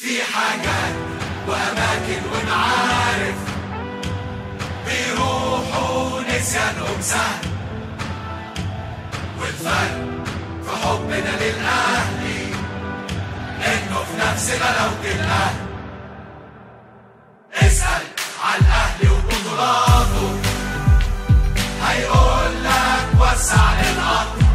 في حاجات وأماكن ونعارف بيروحوا نسيانهم سهل والفرق في حبنا للأهلي إنه في نفس غلاوة الأهل اسأل على الأهلي وبطولاته هيقول لك وسع للقطر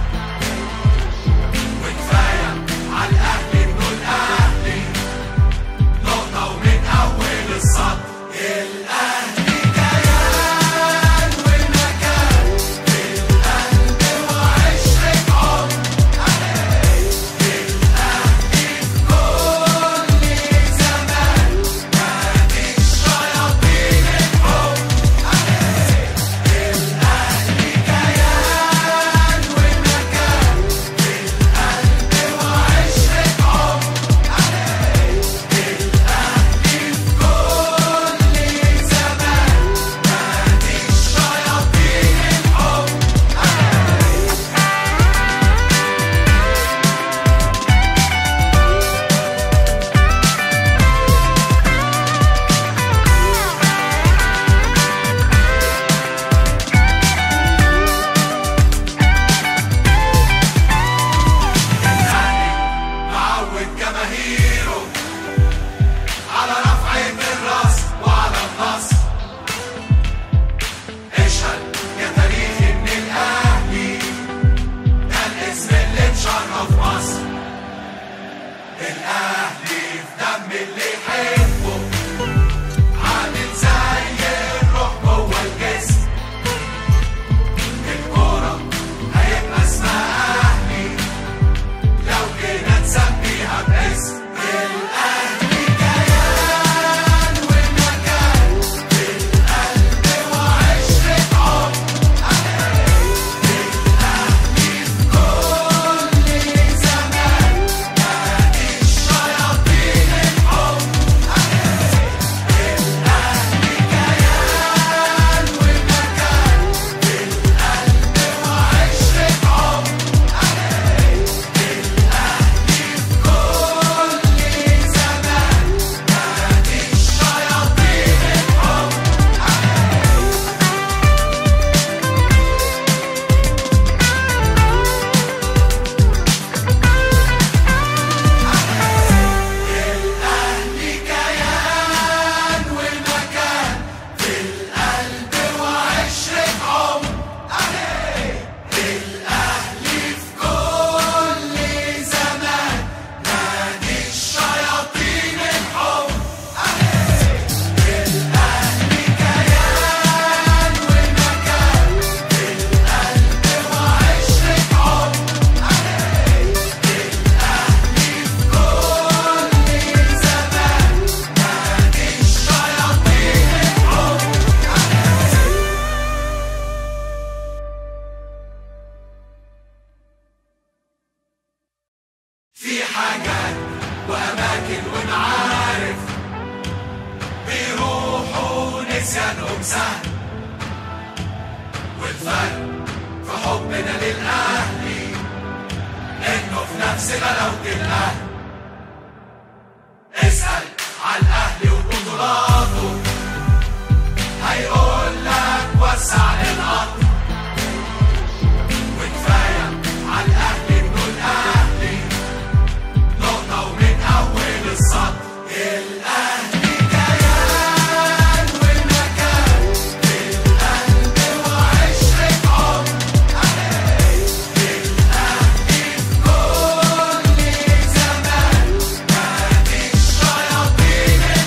وكفاية على الأهلي إنه الأهلي نقطة ومن أول السطر الأهلي كيان والمكان في القلب وعشرة عمر الأهلي في كل زمان نادي الشياطين الحب الأهلي كيان والمكان في القلب وعشرة عمر الأهلي في كل زمان نادي الشياطين الحب الأهلي معود جماهيره على رفع الراس وعلى النصر اشهد يا تاريخ ان الاهلي ده الاسم اللي مشرف مصر الاهلي في دم اللي يحبه عامل زي الروح جوه الجسم الكورة هيبقى اسمها اهلي لو جينا نسميها باسم الأهلي كيان والمكان في القلب وعشرة عمر الأهلي في كل زمان نادي الشياطين الحب الأهلي كيان والمكان في القلب وعشرة عمر كل زمان نادي الشياطين الحب الأهلي كيان والمكان في القلب وعشرة عمر الأهلي في كل زمان نادي الشياطين الحب الأهلي كيان والمكان في القلب وعشرة عمر الأهلي في كل زمان نادي الشياطين الحب في حاجات وأماكن ونعارف بيروحوا نسيانهم سهل والفرق في حبنا للأهلي إنه في نفس غلاوة الأهل اسأل على الأهلي وبطولاته هيقول لك وسع للقطر وكفاية على الأهلي إنه الأهلي نقطة ومن أول السطر الأهلي كيان والمكان في القلب وعشرة عمر الأهلي في كل زمان نادي الشياطين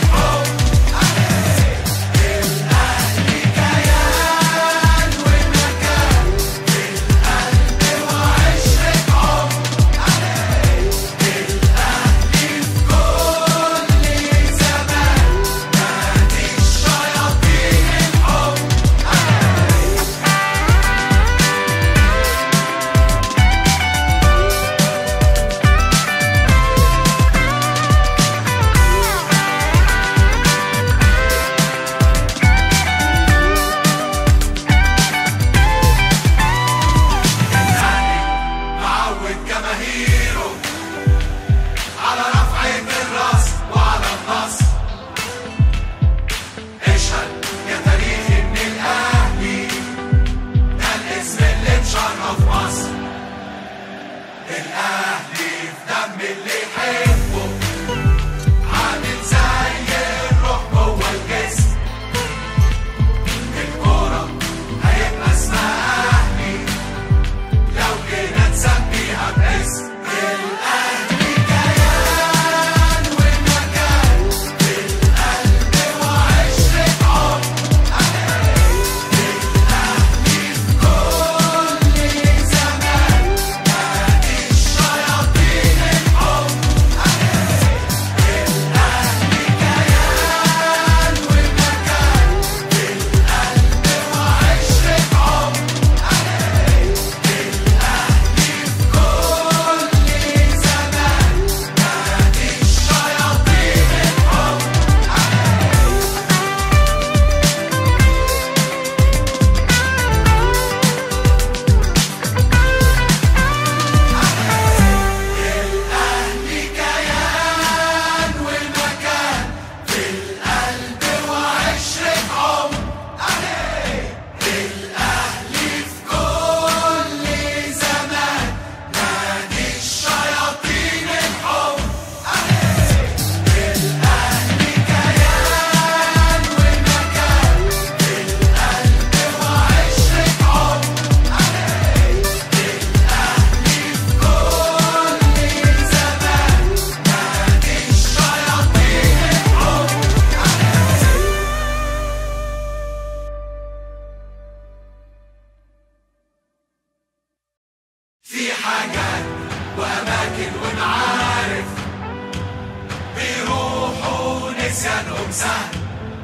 سهل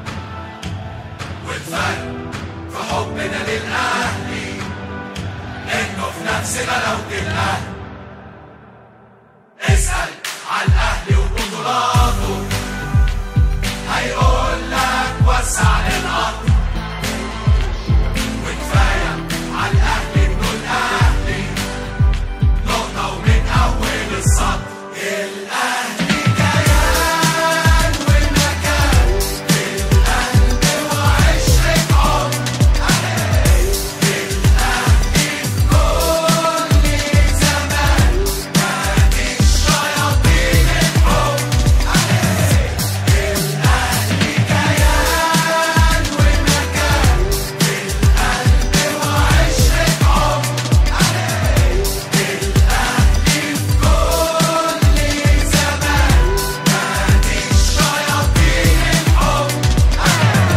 والفرق في حبنا للأهلي إنه في نفس غلاوة الأهل اسأل على الأهلي وبطولاته هيقول لك وسع للقطر وكفاية على الأهلي إنه الأهلي نقطة ومن أول السطر الأهلي كيان والمكان في القلب وعشرة عمر الأهلي في كل زمان نادي الشياطين الحب الأهلي كيان والمكان في القلب وعشرة عمر الأهلي في كل زمان نادي الشياطين الحب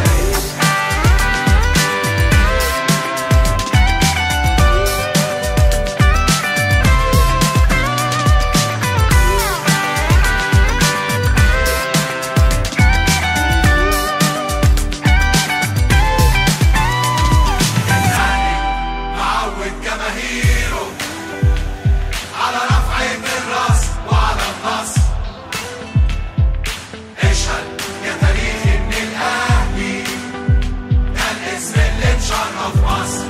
الأهلي معود جماهيره على رفع الراس وعلى النصر اشهد يا تاريخ ان الاهلي ده الاسم اللي مشرف مصر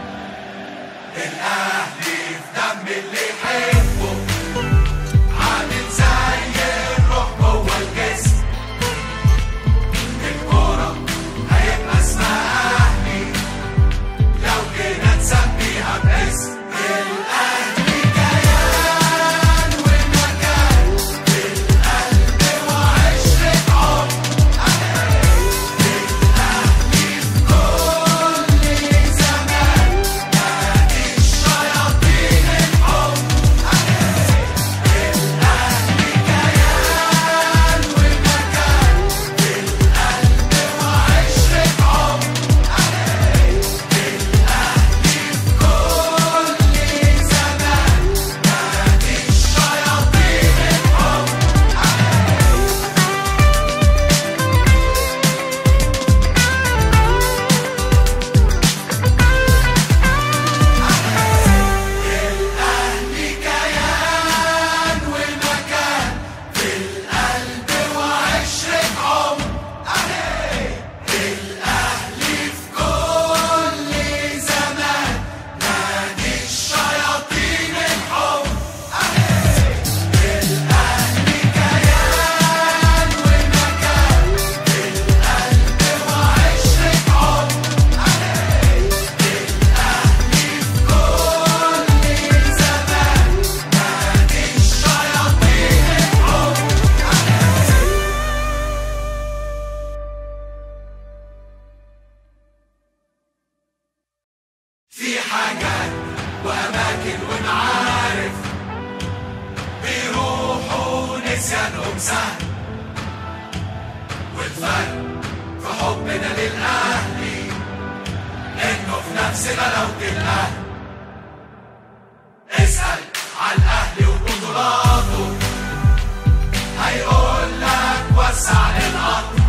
الاهلي في دم اللي يحبه عامل زي الروح جوه الجسم الكورة هيبقى اسمها اهلي لو جينا نسميها باسم الأهلي كيان والمكان في القلب وعشرة عمر الأهلي في كل زمان نادي الشياطين الحب الأهلي كيان والمكان في القلب وعشرة عمر كل زمان نادي الشياطين الحب الأهلي كيان ومكان في القلب وعشرة عمر الأهلي في كل زمان نادي الشياطين الحب الأهلي كيان ومكان في القلب وعشرة عمر الأهلي في كل زمان نادي الشياطين الحب في حاجات وأماكن ومعارف بيروحوا نسيانهم سهل والفرق في حبنا للأهلي إنه في نفس غلاوة الأهل اسأل على الأهلي وبطولاته هيقول لك وسع للقطر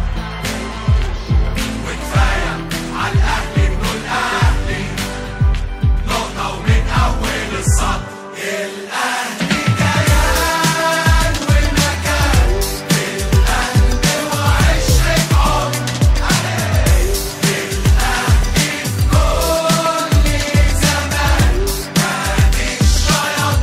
وكفاية على الأهلي إنه الأهلي نقطة ومن أول السطر الأهلي كيان والمكان في القلب وعشرة عمر الأهلي في كل زمان نادي الشياطين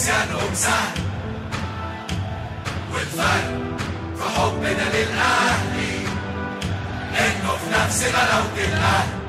نسيانهم سهل والفرق في حبنا للأهلي إنه في نفس غلاوة الأهل